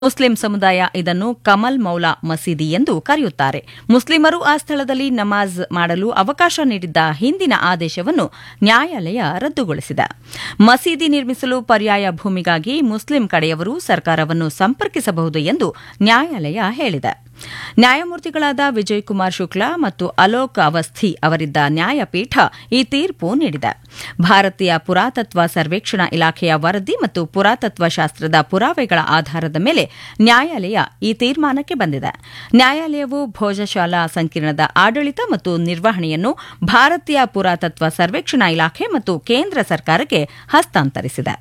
Muslim ಸಮುದಾಯ ಇದನ್ನು ಕಮಲ್ ಮೌಲಾ ಮಸೀದಿ ಎಂದು ಕರೆಯುತ್ತಾರೆ ಮುಸ್ಲಿಮರು ಆ ಸ್ಥಳದಲ್ಲಿ ನಮಾಜ್ ಮಾಡಲು ಅವಕಾಶ ನೀಡಿದ್ದ ಹಿಂದಿನ ಆದೇಶವನ್ನು ನ್ಯಾಯಾಲಯ ರದ್ದುಗೊಳಿಸಿದೆ ಮಸೀದಿ ನಿರ್ಮಿಸಲು ಪರ್ಯಾಯ ಭೂಮಿಗಾಗಿ ಮುಸ್ಲಿಂ ಕಡೆಯವರು ಸರ್ಕಾರವನ್ನು ಸಂಪರ್ಕಿಸಬಹುದು ಎಂದು ನ್ಯಾಯಾಲಯ ಹೇಳಿದೆ ನ್ಯಾಯಮೂರ್ತಿಗಳಾದ ವಿಜಯ್ ಕುಮಾರ್ ಶುಕ್ಲಾ ಮತ್ತು ಅಲೋಕ್ ಅವಸ್ಥಿ ಅವರಿದ್ದ ನ್ಯಾಯಪೀಠ ಈ ತೀರ್ಪು ನೀಡಿದೆ ಭಾರತೀಯ ಪುರಾತತ್ವ ಸರ್ವೇಕ್ಷಣಾ ಇಲಾಖೆಯ ವರದಿ ಮತ್ತು ಪುರಾತತ್ವ ಶಾಸ್ತ್ರದ ಪುರಾವೆಗಳ ಆಧಾರದ ಮೇಲೆ ನ್ಯಾಯಾಲಯ ಈ ತೀರ್ಮಾನಕ್ಕೆ ಬಂದಿದೆ ನ್ಯಾಯಾಲಯವು ಭೋಜಶಾಲಾ ಸಂಕೀರ್ಣದ ಆಡಳಿತ ಮತ್ತು ನಿರ್ವಹಣೆಯನ್ನು ಭಾರತೀಯ ಪುರಾತತ್ವ ಸರ್ವೇಕ್ಷಣಾ ಇಲಾಖೆ ಮತ್ತು ಕೇಂದ್ರ ಸರ್ಕಾರಕ್ಕೆ ಹಸ್ತಾಂತರಿಸಿದೆ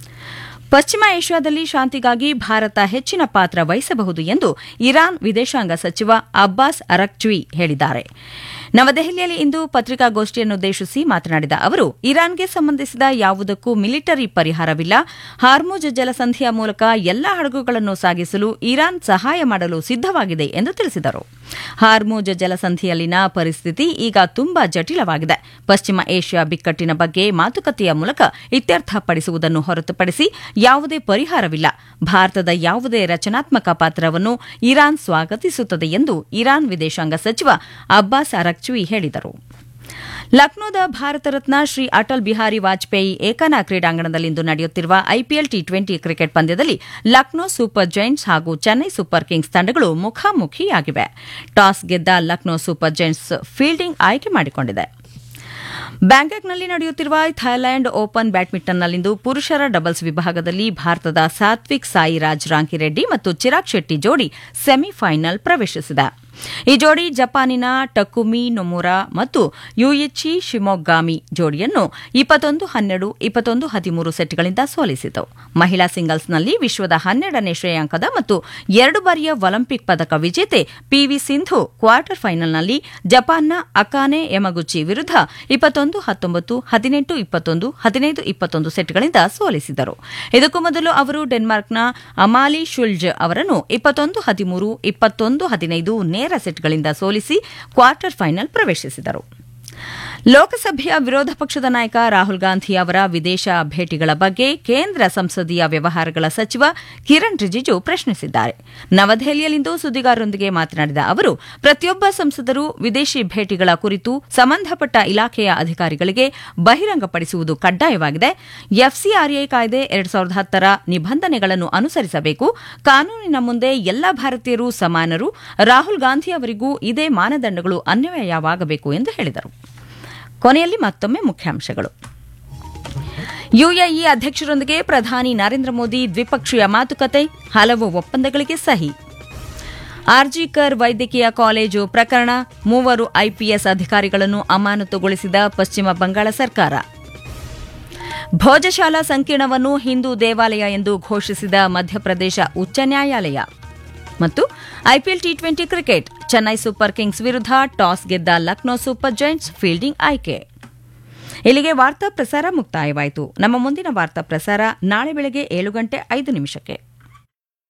ಪಶ್ಚಿಮ ಏಷ್ಯಾದಲ್ಲಿ ಶಾಂತಿಗಾಗಿ ಭಾರತ ಹೆಚ್ಚಿನ ಪಾತ್ರ ವಹಿಸಬಹುದು ಎಂದು ಇರಾನ್ ವಿದೇಶಾಂಗ ಸಚಿವ ಅಬ್ಬಾಸ್ ಅರಕ್ಚ್ವಿ ಹೇಳಿದ್ದಾರೆ ನವದೆಹಲಿಯಲ್ಲಿ ಇಂದು ಪತ್ರಿಕಾಗೋಷ್ಠಿಯನ್ನುದ್ದೇಶಿಸಿ ಮಾತನಾಡಿದ ಅವರು ಇರಾನ್ಗೆ ಸಂಬಂಧಿಸಿದ ಯಾವುದಕ್ಕೂ ಮಿಲಿಟರಿ ಪರಿಹಾರವಿಲ್ಲ ಹಾರ್ಮುಜ್ ಜಲಸಂಧಿಯ ಮೂಲಕ ಎಲ್ಲಾ ಹಡಗುಗಳನ್ನು ಸಾಗಿಸಲು ಇರಾನ್ ಸಹಾಯ ಮಾಡಲು ಸಿದ್ದವಾಗಿದೆ ಎಂದು ತಿಳಿಸಿದರು ಹಾರ್ಮುಜ್ ಜಲಸಂಧಿಯಲ್ಲಿನ ಪರಿಸ್ಥಿತಿ ಈಗ ತುಂಬಾ ಜಟಿಲವಾಗಿದೆ ಪಶ್ಚಿಮ ಏಷ್ಯಾ ಬಿಕ್ಕಟ್ಟಿನ ಬಗ್ಗೆ ಮಾತುಕತೆಯ ಮೂಲಕ ಇತ್ಯರ್ಥಪಡಿಸುವುದನ್ನು ಹೊರತುಪಡಿಸಿ ಯಾವುದೇ ಪರಿಹಾರವಿಲ್ಲ ಭಾರತದ ಯಾವುದೇ ರಚನಾತ್ಮಕ ಪಾತ್ರವನ್ನು ಇರಾನ್ ಸ್ವಾಗತಿಸುತ್ತದೆ ಎಂದು ಇರಾನ್ ವಿದೇಶಾಂಗ ಸಚಿವ ಅಬ್ಬಾಸ್ ಅರಕ್ಚುಯಿ ಹೇಳಿದರು ಲಕ್ನೋದ ಭಾರತ ರತ್ನ ಶ್ರೀ ಅಟಲ್ ಬಿಹಾರಿ ವಾಜಪೇಯಿ ಏಕನಾ ಕ್ರೀಡಾಂಗಣದಲ್ಲಿಂದು ನಡೆಯುತ್ತಿರುವ ಐಪಿಎಲ್ ಟಿ ಟ್ವೆಂಟಿ ಕ್ರಿಕೆಟ್ ಪಂದ್ಯದಲ್ಲಿ ಲಕ್ನೋ ಸೂಪರ್ ಜೈಂಟ್ಸ್ ಹಾಗೂ ಚೆನ್ನೈ ಸೂಪರ್ ಕಿಂಗ್ಸ್ ತಂಡಗಳು ಮುಖಾಮುಖಿಯಾಗಿವೆ ಟಾಸ್ ಗೆದ್ದ ಲಕ್ನೋ ಸೂಪರ್ ಜೈಂಟ್ಸ್ ಫೀಲ್ಡಿಂಗ್ ಆಯ್ಕೆ ಮಾಡಿಕೊಂಡಿದೆ ಬ್ಯಾಂಕಾಕ್ನಲ್ಲಿ ನಡೆಯುತ್ತಿರುವ ಥೈಲ್ಯಾಂಡ್ ಓಪನ್ ಬ್ಯಾಡ್ಮಿಂಟನ್ನಲ್ಲಿಂದು ಪುರುಷರ ಡಬಲ್ಸ್ ವಿಭಾಗದಲ್ಲಿ ಭಾರತದ ಸಾತ್ವಿಕ್ ಸಾಯಿರಾಜ್ ರಾಂಕಿರೆಡ್ಡಿ ಮತ್ತು ಚಿರಾಗ್ ಶೆಟ್ಟಿ ಜೋಡಿ ಸೆಮಿಫೈನಲ್ ಪ್ರವೇಶಿಸಿದೆ ಈ ಜೋಡಿ ಜಪಾನಿನ ಟಕುಮಿ ನೊಮುರಾ ಮತ್ತು ಯುಯಿಚಿ ಶಿಮೊಗ್ಗಾಮಿ ಜೋಡಿಯನ್ನು ಇಪ್ಪತ್ತೊಂದು ಹನ್ನೆರಡು ಇಪ್ಪತ್ತೊಂದು ಹದಿಮೂರು ಸೆಟ್ಗಳಿಂದ ಸೋಲಿಸಿತು ಮಹಿಳಾ ಸಿಂಗಲ್ಸ್ನಲ್ಲಿ ವಿಶ್ವದ ಹನ್ನೆರಡನೇ ಶ್ರೇಯಾಂಕದ ಮತ್ತು ಎರಡು ಬಾರಿಯ ಒಲಿಂಪಿಕ್ ಪದಕ ವಿಜೇತೆ ಪಿವಿ ಸಿಂಧು ಕ್ವಾರ್ಟರ್ ಫೈನಲ್ನಲ್ಲಿ ಜಪಾನ್ನ ಅಕಾನೆ ಯಮಗುಚಿ ವಿರುದ್ಧ ಇಪ್ಪತ್ತೊಂದು ಹತ್ತೊಂಬತ್ತು ಹದಿನೆಂಟು ಇಪ್ಪತ್ತೊಂದು ಹದಿನೈದು ಇಪ್ಪತ್ತೊಂದು ಸೆಟ್ಗಳಿಂದ ಸೋಲಿಸಿದರು ಇದಕ್ಕೂ ಮೊದಲು ಅವರು ಡೆನ್ಮಾರ್ಕ್ನ ಅಮಾಲಿ ಶುಲ್ಜ್ ಅವರನ್ನು ಇಪ್ಪತ್ತೊಂದು ಹದಿಮೂರು ಇಪ್ಪತ್ತೊಂದು ಹದಿನೈದು ನೇರ ಸೆಟ್ಗಳಿಂದ ಸೋಲಿಸಿ ಕ್ವಾರ್ಟರ್ ಫೈನಲ್ ಪ್ರವೇಶಿಸಿದರು ಲೋಕಸಭೆಯ ವಿರೋಧ ಪಕ್ಷದ ನಾಯಕ ರಾಹುಲ್ ಗಾಂಧಿ ಅವರ ವಿದೇಶ ಭೇಟಿಗಳ ಬಗ್ಗೆ ಕೇಂದ್ರ ಸಂಸದೀಯ ವ್ಯವಹಾರಗಳ ಸಚಿವ ಕಿರಣ್ ರಿಜಿಜು ಪ್ರಶ್ನಿಸಿದ್ದಾರೆ ನವದೆಹಲಿಯಲ್ಲಿಂದು ಸುದ್ದಿಗಾರರೊಂದಿಗೆ ಮಾತನಾಡಿದ ಅವರು ಪ್ರತಿಯೊಬ್ಬ ಸಂಸದರು ವಿದೇಶಿ ಭೇಟಿಗಳ ಕುರಿತು ಸಂಬಂಧಪಟ್ಟ ಇಲಾಖೆಯ ಅಧಿಕಾರಿಗಳಿಗೆ ಬಹಿರಂಗಪಡಿಸುವುದು ಕಡ್ಡಾಯವಾಗಿದೆ ಎಫ್ಸಿಆರ್ಎ ಕಾಯ್ದೆ ಎರಡ್ ಸಾವಿರದ ಹತ್ತರ ನಿಬಂಧನೆಗಳನ್ನು ಅನುಸರಿಸಬೇಕು ಕಾನೂನಿನ ಮುಂದೆ ಎಲ್ಲ ಭಾರತೀಯರು ಸಮಾನರು ರಾಹುಲ್ ಗಾಂಧಿ ಅವರಿಗೂ ಇದೇ ಮಾನದಂಡಗಳು ಅನ್ವಯವಾಗಬೇಕು ಎಂದು ಹೇಳಿದರು ಕೊನೆಯಲ್ಲಿ ಮತ್ತೊಮ್ಮೆ ಮುಖ್ಯಾಂಶಗಳು ಯುಎಇ ಅಧ್ಯಕ್ಷರೊಂದಿಗೆ ಪ್ರಧಾನಿ ನರೇಂದ್ರ ಮೋದಿ ದ್ವಿಪಕ್ಷೀಯ ಮಾತುಕತೆ ಹಲವು ಒಪ್ಪಂದಗಳಿಗೆ ಸಹಿ ಆರ್ಜಿಕರ್ ವೈದ್ಯಕೀಯ ಕಾಲೇಜು ಪ್ರಕರಣ ಮೂವರು ಐಪಿಎಸ್ ಅಧಿಕಾರಿಗಳನ್ನು ಅಮಾನತುಗೊಳಿಸಿದ ಪಶ್ಚಿಮ ಬಂಗಾಳ ಸರ್ಕಾರ ಭೋಜಶಾಲಾ ಸಂಕೀರ್ಣವನ್ನು ಹಿಂದೂ ದೇವಾಲಯ ಎಂದು ಘೋಷಿಸಿದ ಮಧ್ಯಪ್ರದೇಶ ಉಚ್ಚ ನ್ಯಾಯಾಲಯ ಮತ್ತು IPL T twenty cricket Chennai super kings ವಿರುದ್ಧ ಟಾಸ್ ಗೆದ್ದ ಲಕ್ನೋ ಸೂಪರ್ ಜೈಂಟ್ಸ್ ಫೀಲ್ಡಿಂಗ್ ಆಯ್ಕೆ ಇಲ್ಲಿಗೆ ವಾರ್ತಾ ಪ್ರಸಾರ ಮುಕ್ತಾಯವಾಯಿತು ನಮ್ಮ ಮುಂದಿನ ವಾರ್ತಾ ಪ್ರಸಾರ ನಾಳೆ ಬೆಳಗ್ಗೆ ಏಳು ಗಂಟೆ ಐದು ನಿಮಿಷಕ್ಕೆ